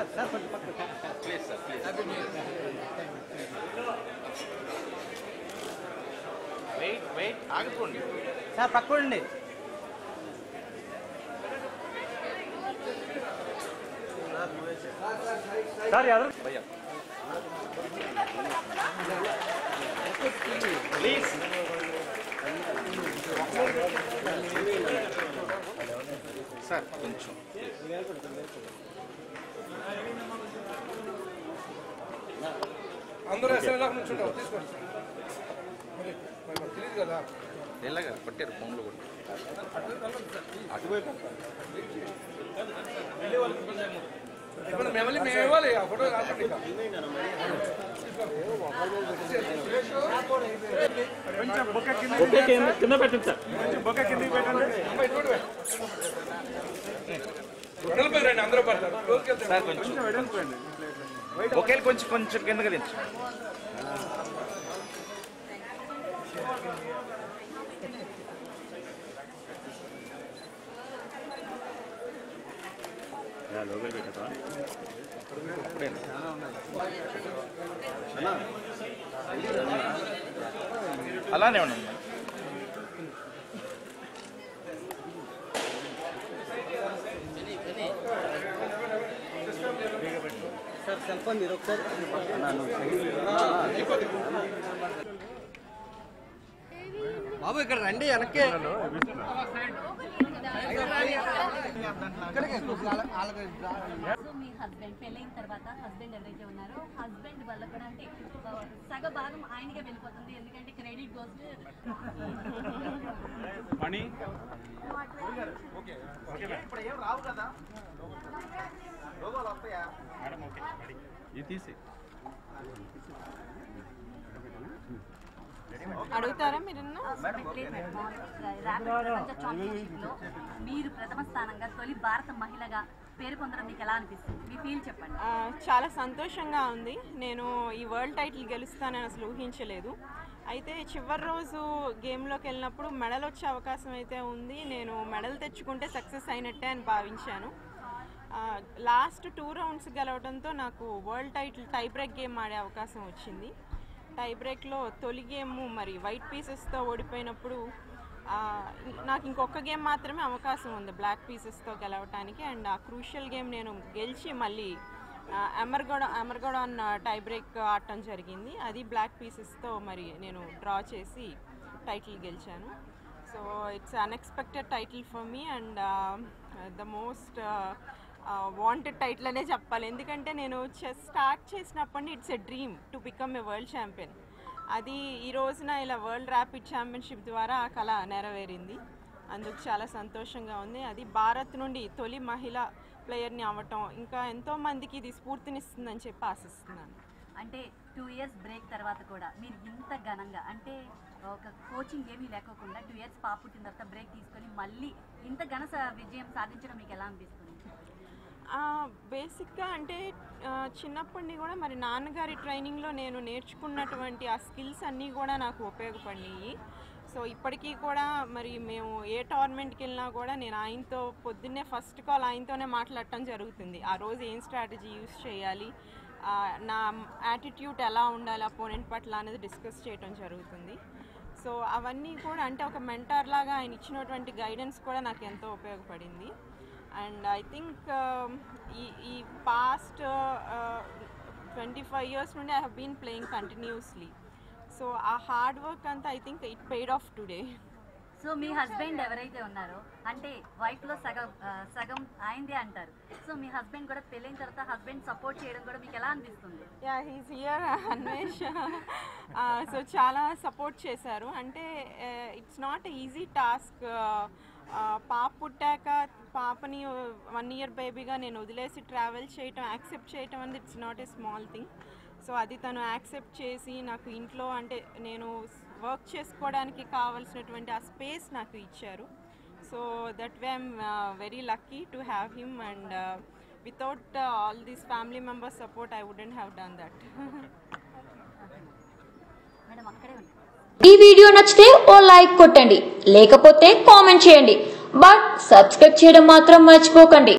Sir sir కొంచెం పక్కన please sir please wait wait ఆగిపోండి సార్ పక్కనండి సార్ ఎవరు భయ్యా ప్లీజ్ సార్ కొంచెం అందరూ ఎస్ఎల్ఏ నుంచి ఉంటావు తీసుకోండి మరి మరి మాకు తెలియదు కదా ఎలాగా కొట్టారు ఫోన్లో కొట్టారు ఇప్పుడు మిమ్మల్ని మేము ఇవ్వాలి ఆ ఫోటో రాకండి ఇక. ఓకే కింద కింద పెట్టండి సార్ అమ్మ, ఇటు చూడు. వెడల్పై రండి అందరూ పడతారు రోజుకి వెళ్తారు. సార్ కొంచెం ఒకే కొంచెం కొంచెం కిందకి దించు అలానే ఉండండి సార్ సెల్ ఫోన్ మీరు ఒకసారి బాబు ఇక్కడ రండి వెనక్కి సో మీ హస్బెండ్ పెళ్ళైన తర్వాత హస్బెండ్ ఎవరైతే ఉన్నారో హస్బెండ్ వల్ల కూడా అంటే ఆ, సగ భాగం ఆయనకే వెళ్ళిపోతుంది ఎందుకంటే క్రెడిట్ గోస్ మణి ఇది తీసి అడుగుతారా మీరన్నా ప్రపంచ ఛాంపియన్షిప్ లో మీరు ప్రథమ స్థానంగా తొలి భారత మహిళగా పేరు పొందడం మీకు ఎలా అనిపిస్తుంది మీ ఫీల్ చెప్పండి ఆ, చాలా సంతోషంగా ఉంది నేను ఈ వరల్డ్ టైటిల్ గెలుస్తానని అసలు ఊహించలేదు అయితే చివరి రోజు గేమ్లోకి వెళ్ళినప్పుడు మెడల్ వచ్చే అవకాశం అయితే ఉంది నేను మెడల్ తెచ్చుకుంటే సక్సెస్ అయినట్టే అని భావించాను లాస్ట్ టూ రౌండ్స్ గెలవడంతో నాకు world title tie break game ఆడే అవకాశం వచ్చింది టై బ్రేక్లో తొలి గేమ్ మరి వైట్ పీసెస్తో ఓడిపోయినప్పుడు ఆ, నాకు ఇంకొక గేమ్ మాత్రమే అవకాశం ఉంది బ్లాక్ పీసెస్తో గెలవటానికి అండ్ ఆ క్రూషియల్ గేమ్ నేను గెలిచి మళ్ళీ అమర్గౌడ అమర్గౌడ టై బ్రేక్ ఆడటం జరిగింది అది బ్లాక్ పీసెస్తో మరి నేను డ్రా చేసి టైటిల్ గెలిచాను so it's unexpected title for me and the most wanted title అనే చెప్పాలి ఎందుకంటే నేను చెస్ స్టార్ట్ చేసినప్పటి it's a dream to become a world champion అది ఈ రోజున ఇలా వరల్డ్ ర్యాపిడ్ ఛాంపియన్షిప్ ద్వారా ఆ కళ నెరవేరింది అందుకు చాలా సంతోషంగా ఉంది అది భారత్ నుండి తొలి మహిళ ప్లేయర్ని అవ్వటం ఇంకా ఎంతో మందికి ఇది స్ఫూర్తినిస్తుందని చెప్పి ఆశిస్తున్నాను అంటే టూ ఇయర్స్ బ్రేక్ తర్వాత కూడా మీరు ఇంత ఘనంగా అంటే ఒక కోచింగ్ ఏమీ లేకోకుండా టూ ఇయర్స్ పాప పుట్టిన తర్వాత బ్రేక్ తీసుకొని మళ్ళీ ఇంత ఘన స- విజయం సాధించడం మీకు ఎలా అనిపిస్తుంది బేసిక్గా అంటే ఆ, చిన్నప్పటి నుండి కూడా మరి నాన్నగారి ట్రైనింగ్లో నేను నేర్చుకున్నటువంటి ఆ స్కిల్స్ అన్నీ కూడా నాకు ఉపయోగపడినాయి సో ఇప్పటికీ కూడా మరి మేము ఏ టోర్నమెంట్కి వెళ్ళినా కూడా నేను ఆయనతో పొద్దున్నే ఫస్ట్ కాల్ ఆయనతోనే మాట్లాడటం జరుగుతుంది ఆ రోజు ఏం స్ట్రాటజీ యూస్ చేయాలి ఆ, నా యాటిట్యూడ్ ఎలా ఉండాలి అపోనెంట్ పట్ల అనేది డిస్కస్ చేయడం జరుగుతుంది సో అవన్నీ కూడా అంటే ఒక మెంటార్ లాగా ఆయన ఇచ్చినటువంటి గైడెన్స్ కూడా నాకు ఎంతో ఉపయోగపడింది అండ్ ఐ థింక్ ఈ ఈ పాస్ట్ ట్వంటీ ఫైవ్ ఇయర్స్ నుండి I have been playing continuously so ఆ హార్డ్ వర్క్ అంతా I think it paid off today so మీ హస్బెండ్ ఎవరైతే ఉన్నారో అంటే వైఫ్ లో సగం ఆ, సగం ఆయనదే అంటారు సో మీ హస్బెండ్ కూడా పెళ్ళైన తర్వాత హస్బెండ్ సపోర్ట్ చేయడం కూడా మీకు ఎలా అనిపిస్తుంది yeah he's here Anvesh so చాలా సపోర్ట్ చేశారు అంటే ఇట్స్ నాట్ ఈజీ టాస్క్ పాప పుట్టాక పాపని వన్ ఇయర్ బేబీగా నేను వదిలేసి ట్రావెల్ చేయటం యాక్సెప్ట్ చేయటం అనేది it's not a small thing so అది తను యాక్సెప్ట్ చేసి నాకు ఇంట్లో అంటే నేను వర్క్ చేసుకోవడానికి కావాల్సినటువంటి ఆ స్పేస్ నాకు ఇచ్చారు so that way I'm very lucky to have him and without all these family members support I wouldn't have done that madam అక్కడే ఉంటారు ఈ వీడియో నచ్చితే ఓ లైక్ కొట్టండి లేకపోతే కామెంట్ చేయండి బట్ సబ్స్క్రైబ్ చేయడం మాత్రం మర్చిపోకండి